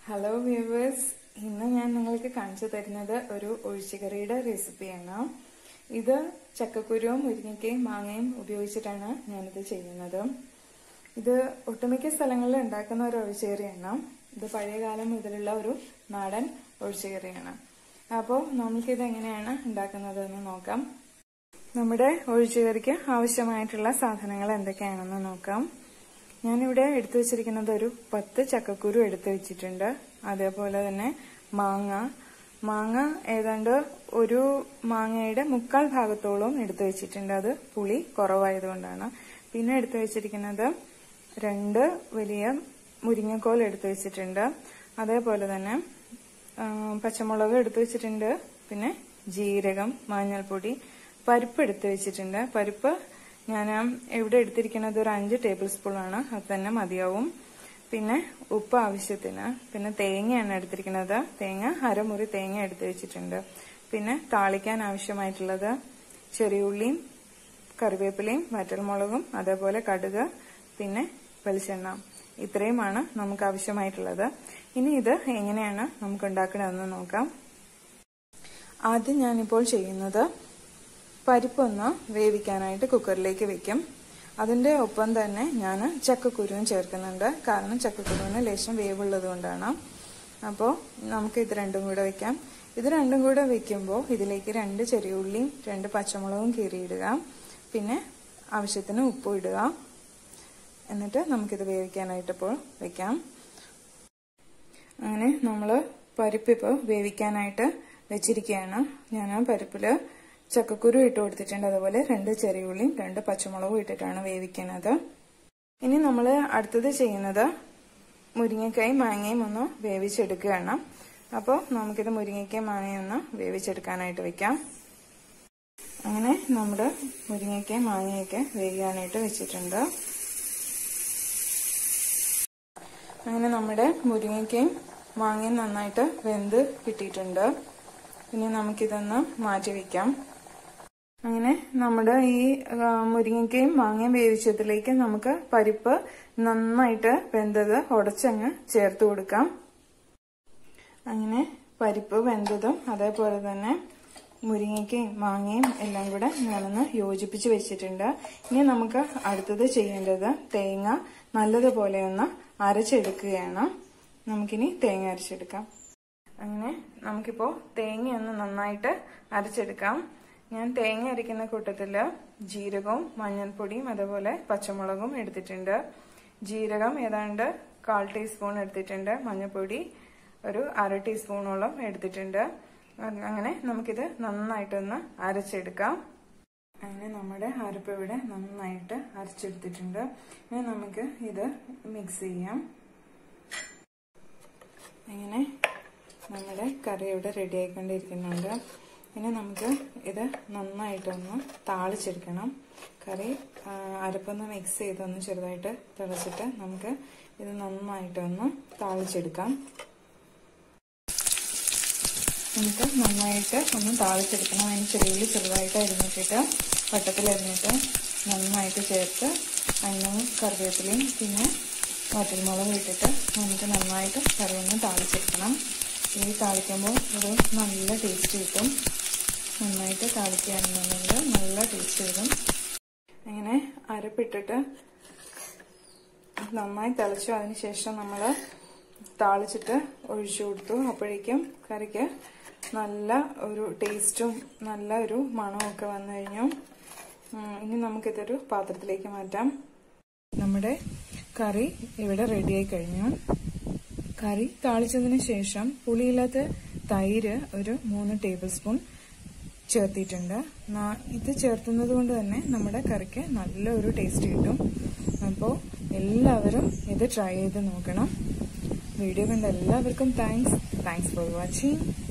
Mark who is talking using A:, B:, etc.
A: hello viewers ഇന്ന് ഞാൻ നിങ്ങൾക്ക് കാണിച്ചു തരുന്നത് ഒരു ഒഴിച്ചുകറിയുടെ റെസിപ്പിയാണ് ഇത് ചക്കക്കുരുവും മുരിങ്ങയ്ക്കയും മാങ്ങയും ഉപയോഗിച്ചിട്ടാണ് ഞാനിത് ചെയ്യുന്നത് ഇത് ഒട്ടുമിക്ക സ്ഥലങ്ങളിൽ ഉണ്ടാക്കുന്ന ഒരു ഒഴിച്ചുകറിയാണ് ഇത് പഴയകാലം മുതലുള്ള ഒരു നാടൻ ഒഴിച്ചുകറിയാണ് അപ്പോൾ നമുക്കിത് എങ്ങനെയാണ് ഉണ്ടാക്കുന്നത് എന്ന് നോക്കാം നമ്മുടെ ഒഴിച്ചുകറിക്ക് ആവശ്യമായിട്ടുള്ള സാധനങ്ങൾ എന്തൊക്കെയാണെന്ന് നോക്കാം ഞാനിവിടെ എടുത്തു വെച്ചിരിക്കുന്നത് ഒരു പത്ത് ചക്കക്കുരു എടുത്തു വെച്ചിട്ടുണ്ട് അതേപോലെ തന്നെ മാങ്ങ മാങ്ങ ഏതാണ്ട് ഒരു മാങ്ങയുടെ മുക്കാൽ ഭാഗത്തോളം എടുത്തു വെച്ചിട്ടുണ്ട് അത് പുളി കുറവായതുകൊണ്ടാണ് പിന്നെ എടുത്തു വെച്ചിരിക്കുന്നത് രണ്ട് വലിയ മുരിങ്ങക്കോൽ എടുത്തു വെച്ചിട്ടുണ്ട് അതേപോലെ തന്നെ പച്ചമുളക് എടുത്തു വെച്ചിട്ടുണ്ട് പിന്നെ ജീരകം മഞ്ഞൾപ്പൊടി പരിപ്പ് എടുത്തു വെച്ചിട്ടുണ്ട് പരിപ്പ് ഞാൻ ഇവിടെ എടുത്തിരിക്കുന്നത് ഒരു അഞ്ച് ടേബിൾ സ്പൂൺ ആണ് അത് തന്നെ മതിയാവും പിന്നെ ഉപ്പ് ആവശ്യത്തിന് പിന്നെ തേങ്ങയാണ് എടുത്തിരിക്കുന്നത് തേങ്ങ അരമുറി തേങ്ങ എടുത്തു വെച്ചിട്ടുണ്ട് പിന്നെ താളിക്കാൻ ആവശ്യമായിട്ടുള്ളത് ചെറിയുള്ളിയും കറിവേപ്പിലയും വറ്റൽമുളകും അതേപോലെ കടുക് പിന്നെ വെളിച്ചെണ്ണ ഇത്രയുമാണ് നമുക്ക് ആവശ്യമായിട്ടുള്ളത് ഇനി ഇത് എങ്ങനെയാണ് നമുക്ക് ഉണ്ടാക്കണമെന്ന് നോക്കാം ആദ്യം ഞാനിപ്പോൾ ചെയ്യുന്നത് പരിപ്പൊന്ന് വേവിക്കാനായിട്ട് കുക്കറിലേക്ക് വെക്കും അതിൻ്റെ ഒപ്പം തന്നെ ഞാൻ ചക്കക്കുരുവും ചേർക്കുന്നുണ്ട് കാരണം ചക്കക്കുരുവിന് ലേശം വേവുള്ളത് കൊണ്ടാണ് അപ്പോൾ നമുക്ക് ഇത് രണ്ടും കൂടെ വെക്കാം ഇത് രണ്ടും കൂടെ വെക്കുമ്പോൾ ഇതിലേക്ക് രണ്ട് ചെറിയ ഉള്ളിയും രണ്ട് പച്ചമുളകും കീറിയിടുക പിന്നെ ആവശ്യത്തിന് ഉപ്പും ഇടുക എന്നിട്ട് നമുക്കിത് വേവിക്കാനായിട്ട് ഇപ്പോൾ വെക്കാം അങ്ങനെ നമ്മൾ പരിപ്പ് ഇപ്പോൾ വേവിക്കാനായിട്ട് വെച്ചിരിക്കുകയാണ് ഞാൻ പരിപ്പിൽ ചക്കക്കുരു ഇട്ട് കൊടുത്തിട്ടുണ്ട് അതുപോലെ രണ്ട് ചെറിയ ഉള്ളിയും രണ്ട് പച്ചമുളകും ഇട്ടിട്ടാണ് വേവിക്കുന്നത് ഇനി നമ്മൾ അടുത്തത് ചെയ്യുന്നത് മുരിങ്ങക്കായും മാങ്ങയും ഒന്ന് വേവിച്ചെടുക്കുകയാണ് അപ്പോൾ നമുക്കിത് മുരിങ്ങയ്ക്കയും മാങ്ങയും ഒന്ന് വേവിച്ചെടുക്കാനായിട്ട് വെക്കാം അങ്ങനെ നമ്മുടെ മുരിങ്ങയ്ക്കയും മാങ്ങയൊക്കെ വേവിക്കാനായിട്ട് വെച്ചിട്ടുണ്ട് അങ്ങനെ നമ്മുടെ മുരിങ്ങയ്ക്കയും മാങ്ങയും നന്നായിട്ട് വെന്ത് കിട്ടിയിട്ടുണ്ട് ഇനി നമുക്കിതൊന്ന് മാറ്റി വെക്കാം അങ്ങനെ നമ്മുടെ ഈ മുരിങ്ങയ്ക്കയും മാങ്ങയും വേവിച്ചതിലേക്ക് നമുക്ക് പരിപ്പ് നന്നായിട്ട് വെന്തത് ഉടച്ചങ്ങ് ചേർത്ത് കൊടുക്കാം അങ്ങനെ പരിപ്പ് വെന്തതും അതേപോലെ തന്നെ മുരിങ്ങയ്ക്കയും മാങ്ങയും എല്ലാം കൂടെ ഞാനൊന്ന് യോജിപ്പിച്ച് വെച്ചിട്ടുണ്ട് ഇനി നമുക്ക് അടുത്തത് ചെയ്യേണ്ടത് തേങ്ങ നല്ലതുപോലെ ഒന്ന് അരച്ചെടുക്കുകയാണ് നമുക്കിനി തേങ്ങ അരച്ചെടുക്കാം അങ്ങനെ നമുക്കിപ്പോൾ തേങ്ങയൊന്ന് നന്നായിട്ട് അരച്ചെടുക്കാം ഞാൻ തേങ്ങ അരയ്ക്കുന്ന കൂട്ടത്തിൽ ജീരകവും മഞ്ഞൾപ്പൊടിയും അതുപോലെ പച്ചമുളകും എടുത്തിട്ടുണ്ട് ജീരകം ഏതാണ്ട് കാൽ ടീസ്പൂൺ എടുത്തിട്ടുണ്ട് മഞ്ഞൾപ്പൊടി ഒരു അര ടീസ്പൂണോളം എടുത്തിട്ടുണ്ട് അങ്ങനെ നമുക്കിത് നന്നായിട്ടൊന്ന് അരച്ചെടുക്കാം അങ്ങനെ നമ്മുടെ അരപ്പ് ഇവിടെ നന്നായിട്ട് അരച്ചെടുത്തിട്ടുണ്ട് ഇനി നമുക്ക് ഇത് മിക്സ് ചെയ്യാം അങ്ങനെ നമ്മുടെ കറി ഇവിടെ റെഡി ആയിക്കൊണ്ടിരിക്കുന്നുണ്ട് ഇനി നമുക്ക് ഇത് നന്നായിട്ടൊന്ന് താളിച്ചെടുക്കണം കറി അരപ്പൊന്ന് മിക്സ് ചെയ്തൊന്ന് ചെറുതായിട്ട് തിളച്ചിട്ട് നമുക്ക് ഇത് നന്നായിട്ടൊന്ന് താളിച്ചെടുക്കാം നമുക്ക് നന്നായിട്ട് ഒന്ന് താളിച്ചെടുക്കണം അതിന് ചെറിയ ചെറുതായിട്ട് അരിഞ്ഞിട്ടിട്ട് വട്ടത്തിൽ അരിഞ്ഞിട്ട് നന്നായിട്ട് ചേർത്ത് അന്നവും കറിവേപ്പിലയും പിന്നെ വറ്റൽമുളകും ഇട്ടിട്ട് നമുക്ക് നന്നായിട്ട് കറി ഒന്ന് താളിച്ചെടുക്കണം ഈ താളിക്കുമ്പോൾ ഒരു നല്ല ടേസ്റ്റ് കിട്ടും നന്നായിട്ട് താളിക്കുകയാണെന്നുണ്ടെങ്കിൽ നല്ല ടേസ്റ്റ് വരും അങ്ങനെ അരപ്പിട്ടിട്ട് നന്നായി തിളച്ചു അതിന് ശേഷം നമ്മൾ താളിച്ചിട്ട് ഒഴിച്ചു കൊടുത്തു അപ്പോഴേക്കും കറിക്ക് നല്ല ഒരു ടേസ്റ്റും നല്ല ഒരു മണമൊക്കെ വന്നു കഴിഞ്ഞു ഇനി നമുക്കിതൊരു പാത്രത്തിലേക്ക് മാറ്റാം നമ്മുടെ കറി ഇവിടെ റെഡിയായി കഴിഞ്ഞു കറി താളിച്ചതിന് ശേഷം പുളിയില്ലാത്ത തൈര് ഒരു മൂന്ന് ടേബിൾ സ്പൂൺ ചേർത്തിട്ടുണ്ട് ഇത് ചേർത്തുന്നത് കൊണ്ട് തന്നെ നമ്മുടെ കറിക്ക് നല്ലൊരു ടേസ്റ്റ് കിട്ടും അപ്പോൾ എല്ലാവരും ഇത് ട്രൈ ചെയ്ത് നോക്കണം വീഡിയോ കണ്ട എല്ലാവർക്കും താങ്ക്സ് താങ്ക്സ് ഫോർ വാച്ചിങ്